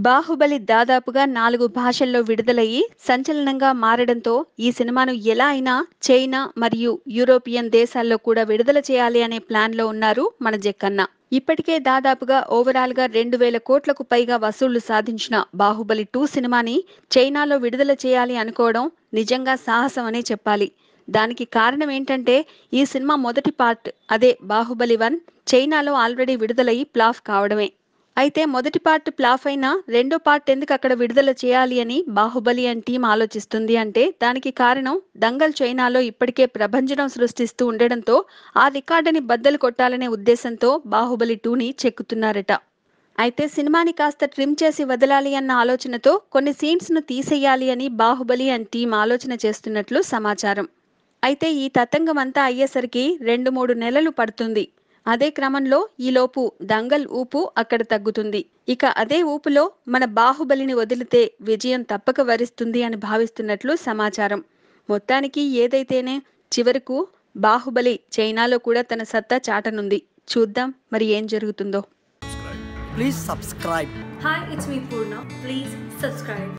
బాహుబలి దాదాపుగా నాలుగు భాషల్లో విడుదలయ్యి సంచలనంగా మారడంతో ఈ సినిమాను ఎలా అయినా చైనా మరియు యూరోపియన్ దేశాల్లో కూడా విడుదల చేయాలి అనే ప్లాన్లో ఉన్నారు మన జక్కన్న ఇప్పటికే దాదాపుగా ఓవరాల్ గా రెండు వేల కోట్లకు పైగా వసూళ్లు సాధించిన బాహుబలి టూ సినిమాని చైనాలో విడుదల చేయాలి అనుకోవడం నిజంగా సాహసం అనే చెప్పాలి దానికి కారణం ఏంటంటే ఈ సినిమా మొదటి పార్ట్ అదే బాహుబలి వన్ చైనాలో ఆల్రెడీ విడుదలయ్యి ప్లాఫ్ కావడమే అయితే మొదటి పార్ట్ ప్లాఫ్ అయినా రెండో పార్ట్ ఎందుకు అక్కడ విడుదల చేయాలి అని బాహుబలి అని టీం ఆలోచిస్తుంది అంటే దానికి కారణం దంగల్ చైనాలో ఇప్పటికే ప్రభంజనం సృష్టిస్తూ ఉండడంతో ఆ రికార్డుని బద్దలు కొట్టాలనే ఉద్దేశంతో బాహుబలి టూని చెక్కుతున్నారట అయితే సినిమాని కాస్త ట్రిమ్ చేసి వదలాలి అన్న ఆలోచనతో కొన్ని సీన్స్ ను తీసేయాలి అని బాహుబలి అని టీం ఆలోచన చేస్తున్నట్లు సమాచారం అయితే ఈ తతంగం అంతా అయ్యేసరికి రెండు మూడు నెలలు పడుతుంది అదే క్రమంలో ఈలోపు దంగల్ ఊపు అక్కడ తగ్గుతుంది ఇక అదే ఊపులో మన బాహుబలిని వదిలితే విజయం తప్పక వరిస్తుంది అని భావిస్తున్నట్లు సమాచారం మొత్తానికి ఏదైతేనే చివరకు బాహుబలి చైనాలో కూడా తన సత్తా చాటనుంది చూద్దాం మరి ఏం జరుగుతుందో Please subscribe. Hi, it's me Purna. Please subscribe.